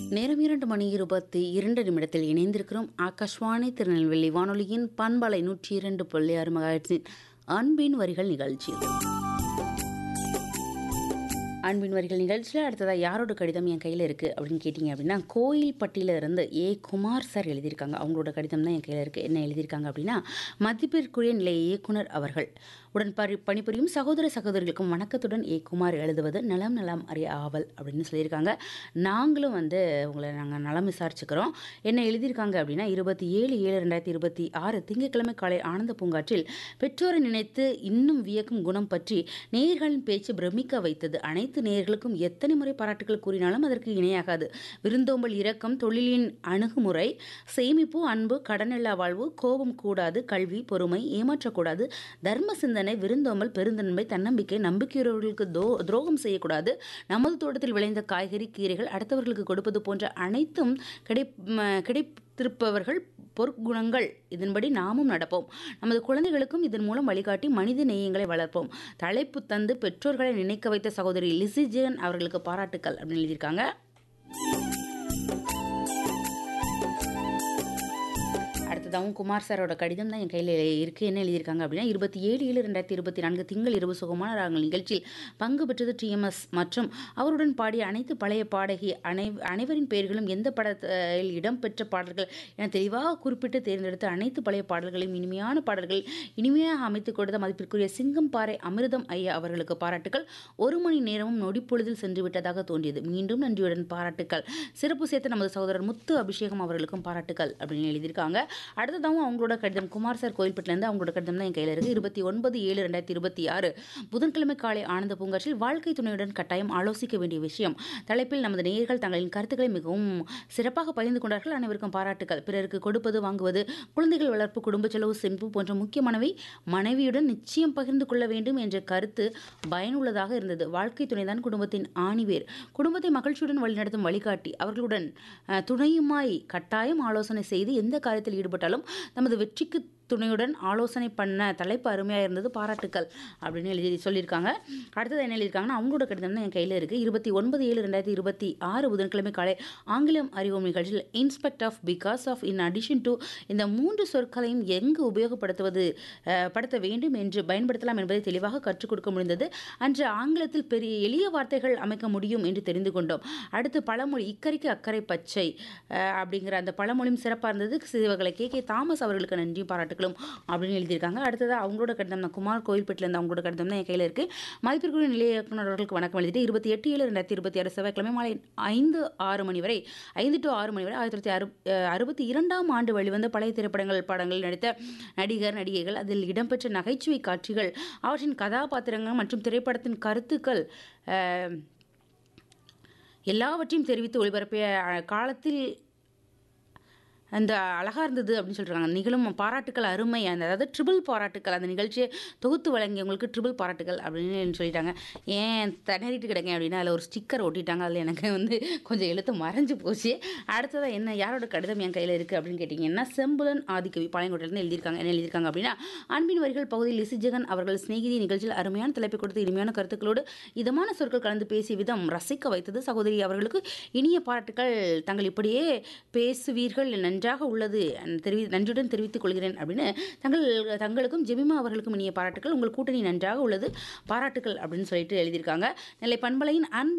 நேரம் இரண்டு மணி இருபத்தி இரண்டு நிமிடத்தில் இணைந்திருக்கிறோம் ஆகாஷ்வாணி திருநெல்வேலி வானொலியின் பண்பலை நூற்றி இரண்டு புள்ளி ஆறு மகாட்சின் அன்பின் வரிகள் நிகழ்ச்சி அன்பின் வரிகள் நிகழ்ச்சியில் அடுத்ததாக யாரோட கடிதம் என் கையில் இருக்குது அப்படின்னு கேட்டிங்க அப்படின்னா கோயில்பட்டியில இருந்து ஏ குமார் சார் எழுதியிருக்காங்க அவங்களோட கடிதம் தான் என் கையில் இருக்குது என்ன எழுதியிருக்காங்க அப்படின்னா மதிப்பிற்குரிய நிலைய இயக்குனர் அவர்கள் உடன் பரி பணிபுரியும் சகோதர சகோதரிகளுக்கும் வணக்கத்துடன் ஏ குமார் எழுதுவது நலம் நலம் அறிய ஆவல் அப்படின்னு சொல்லியிருக்காங்க நாங்களும் வந்து உங்களை நாங்கள் நலம் விசாரிச்சுக்கிறோம் என்ன எழுதியிருக்காங்க அப்படின்னா இருபத்தி ஏழு ஏழு ரெண்டாயிரத்தி இருபத்தி ஆறு திங்கட்கிழமை காலை ஆனந்த பூங்காற்றில் பெற்றோரை நினைத்து இன்னும் வியக்கும் குணம் பற்றி நேயர்களின் பேச்சு பிரமிக்க வைத்தது அனைத்து நேயர்களுக்கும் எத்தனை முறை பாராட்டுகள் கூறினாலும் அதற்கு இணையாகாது விருந்தோம்பல் இரக்கம் தொழிலின் அணுகுமுறை சேமிப்பு அன்பு கடனில்லா வாழ்வு கோபம் கூடாது கல்வி பொறுமை ஏமாற்றக்கூடாது தர்ம சிந்தனை விருந்தோம்பல் பெருந்தன்மை தன்னம்பிக்கை நம்பிக்கையுறவர்களுக்கு தோ துரோகம் செய்யக்கூடாது நமது தோட்டத்தில் விளைந்த காய்கறி கீரைகள் அடுத்தவர்களுக்கு கொடுப்பது போன்ற அனைத்தும் கிடை ம- கிடைத்திருப்பவர்கள் பொற்குணங்கள் இதன்படி நாமும் நடப்போம் நமது குழந்தைகளுக்கும் இதன் மூலம் வழிகாட்டி மனித நேயங்களை வளர்ப்போம் தலைப்பு தந்து பெற்றோர்களை நினைக்க வைத்த சகோதரி லிசிஜன் அவர்களுக்கு பாராட்டுக்கள் அப்படின்னு எழுதியிருக்காங்க அடுத்ததாகவும் குமார் சாரோட கடிதம் தான் என் கையில் இருக்கு என்ன எழுதியிருக்காங்க அப்படின்னா இருபத்தி ஏழு ஏழு ரெண்டாயிரத்தி இருபத்தி நான்கு திங்கள் இரவு சுகமான ராகங்கள் நிகழ்ச்சியில் பங்கு பெற்றது டிஎம்எஸ் மற்றும் அவருடன் பாடிய அனைத்து பழைய பாடகி அனை அனைவரின் பெயர்களும் எந்த படத்தில் இடம்பெற்ற பாடல்கள் என தெளிவாக குறிப்பிட்டு தேர்ந்தெடுத்த அனைத்து பழைய பாடல்களையும் இனிமையான பாடல்கள் இனிமையாக அமைத்துக் கொடுத்த மதிப்பிற்குரிய சிங்கம் பாறை அமிர்தம் ஐயா அவர்களுக்கு பாராட்டுக்கள் ஒரு மணி நேரமும் நொடிப்பொழுதில் சென்று விட்டதாக தோன்றியது மீண்டும் நன்றியுடன் பாராட்டுக்கள் சிறப்பு சேர்த்த நமது சகோதரர் முத்து அபிஷேகம் அவர்களுக்கும் பாராட்டுக்கள் அப்படின்னு எழுதியிருக்காங்க அடுத்ததாகவும் அவங்களோட கடிதம் குமார் சார் கோயில்பட்டிலேருந்து அவங்களோட கடிதம் தான் என் கையில் இருக்குது இருபத்தி ஒன்பது ஏழு ரெண்டாயிரத்தி இருபத்தி ஆறு புதன்கிழமை காலை ஆனந்த பூங்காற்றில் வாழ்க்கை துணையுடன் கட்டாயம் ஆலோசிக்க வேண்டிய விஷயம் தலைப்பில் நமது நேயர்கள் தங்களின் கருத்துக்களை மிகவும் சிறப்பாக பகிர்ந்து கொண்டார்கள் அனைவருக்கும் பாராட்டுக்கள் பிறருக்கு கொடுப்பது வாங்குவது குழந்தைகள் வளர்ப்பு குடும்ப செலவு செம்பு போன்ற முக்கியமானவை மனைவியுடன் நிச்சயம் பகிர்ந்து கொள்ள வேண்டும் என்ற கருத்து பயனுள்ளதாக இருந்தது வாழ்க்கை துணைதான் குடும்பத்தின் ஆணிவேர் குடும்பத்தை மகிழ்ச்சியுடன் வழிநடத்தும் வழிகாட்டி அவர்களுடன் அஹ், துணையுமாய் கட்டாயம் ஆலோசனை செய்து எந்த காரியத்தில் ஈடுபட்டாலும் நமது வெற்றிக்கு துணையுடன் ஆலோசனை பண்ண தலைப்பு அருமையாக இருந்தது பாராட்டுக்கள் அப்படின்னு எழுதி சொல்லியிருக்காங்க அடுத்தது என்ன எழுதியிருக்காங்கன்னா அவங்களோட கடிதம் தான் என் கையில் இருக்குது இருபத்தி ஒன்பது ஏழு ரெண்டாயிரத்தி இருபத்தி ஆறு புதன்கிழமை காலை ஆங்கிலம் அறிவோம் நிகழ்ச்சியில் in spite of because of in addition to இந்த மூன்று சொற்களையும் எங்கு உபயோகப்படுத்துவது அஹ், படுத்த வேண்டும் என்று பயன்படுத்தலாம் என்பதை தெளிவாக கற்றுக் கொடுக்க முடிந்தது அன்று ஆங்கிலத்தில் பெரிய எளிய வார்த்தைகள் அமைக்க முடியும் என்று தெரிந்து கொண்டோம் அடுத்து பழமொழி இக்கரைக்கு அக்கறை பச்சை அஹ், அப்படிங்கிற அந்த பழமொழியும் சிறப்பாக இருந்தது சிவகளை கே கே தாமஸ் அவர்களுக்கு நன்றி பாராட்டுகளும் அப்படின்னு எழுதியிருக்காங்க அடுத்ததாக அவங்களோட கடிதம் தான் குமார் கோயில்பேட்டிலேருந்து அவங்களோட கடிதம் தான் என் கையில் இருக்குது மதிப்பிற்குரிய நிலைய இயக்குனர் அவர்களுக்கு வணக்கம் எழுதிட்டு இருபத்தி எட்டு ஏழு ரெண்டாயிரத்தி இருபத்தி ஆறு செவ்வாய்க்கிழமை மாலை ஐந்து ஆறு மணி வரை ஐந்து டு ஆறு மணி வரை ஆயிரத்தி தொள்ளாயிரத்தி அறு அஹ், அறுபத்தி இரண்டாம் ஆண்டு வெளிவந்த பழைய திரைப்படங்கள் படங்களில் நடித்த நடிகர் நடிகைகள் அதில் இடம்பெற்ற நகைச்சுவை காட்சிகள் அவற்றின் கதாபாத்திரங்கள் மற்றும் திரைப்படத்தின் கருத்துக்கள் அஹ், எல்லாவற்றையும் தெரிவித்து ஒளிபரப்பிய அஹ், காலத்தில் அந்த அழகாக இருந்தது அப்படின்னு சொல்கிறாங்க நிகழும் பாராட்டுக்கள் அருமை அந்த அதாவது ட்ரிபிள் பாராட்டுக்கள் அந்த நிகழ்ச்சியை தொகுத்து வழங்கியவங்களுக்கு ட்ரிபிள் பாராட்டுக்கள் அப்படின்னு சொல்லிட்டாங்க ஏன் திணறிட்டு கிடக்கேன் அப்படின்னா அதில் ஒரு ஸ்டிக்கர் ஒட்டிட்டாங்க அதில் எனக்கு வந்து கொஞ்சம் எழுத்து மறைஞ்சு போச்சு அடுத்ததாக என்ன யாரோட கடிதம் என் கையில் இருக்குது அப்படின்னு கேட்டிங்கன்னா செம்புலன் ஆதிக்கவி பாளையங்கோட்டையிலேருந்து எழுதியிருக்காங்க என்ன எழுதியிருக்காங்க அப்படின்னா அன்பின் வரிகள் பகுதியில் லிசிஜகன் அவர்கள் சிநேகிதி நிகழ்ச்சியில் அருமையான தலைப்பை கொடுத்து இனிமையான கருத்துக்களோடு இதமான சொற்கள் கலந்து பேசிய விதம் ரசிக்க வைத்தது சகோதரி அவர்களுக்கு இனிய பாராட்டுக்கள் தாங்கள் இப்படியே பேசுவீர்கள் நன்றாக உள்ளது தெரிவி நன்றியுடன் தெரிவித்துக் கொள்கிறேன் அப்படின்னு தங்கள் தங்களுக்கும் ஜெமிமா அவர்களுக்கும் இனிய பாராட்டுக்கள் உங்கள் கூட்டணி நன்றாக உள்ளது பாராட்டுக்கள் அப்படின்னு சொல்லிட்டு எழுதியிருக்காங்க நெல்லை பண்பலையின் அன்பு